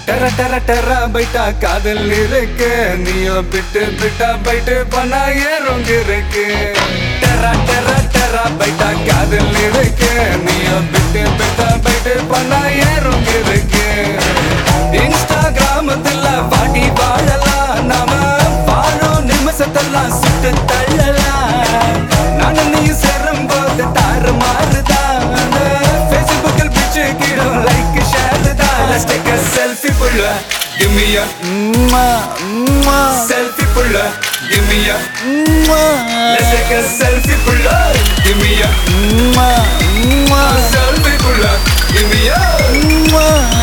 டெர டெர டெர பைட்டா காதல் இருக்கு நீயோ பிட்டு பிட்டா பைட்டு பண்ணா ஏறுங்க இருக்கு டெர டெர டெர பைட்டா காதல் இருக்கு நீயோ பிட்டு பிட்டா பைட்டு பண்ணா ஏறுங்க இருக்கு இன்ஸ்டாகிராமத்துல வாடி வாழலாம் நாம வாழும் நிமிஷத்தெல்லாம் சுட்டு தள்ளலாம் நானும் நீ சேரும் போது தாறு மாறுதான் ஃபேஸ்புக்கில் பிச்சு கீழும் லைக் ஷேர் தான் Let's take a selfie புள்ள Give me a selfie புள்ள Give me a Let's take a selfie புள்ள Give me a selfie புள்ள Give me a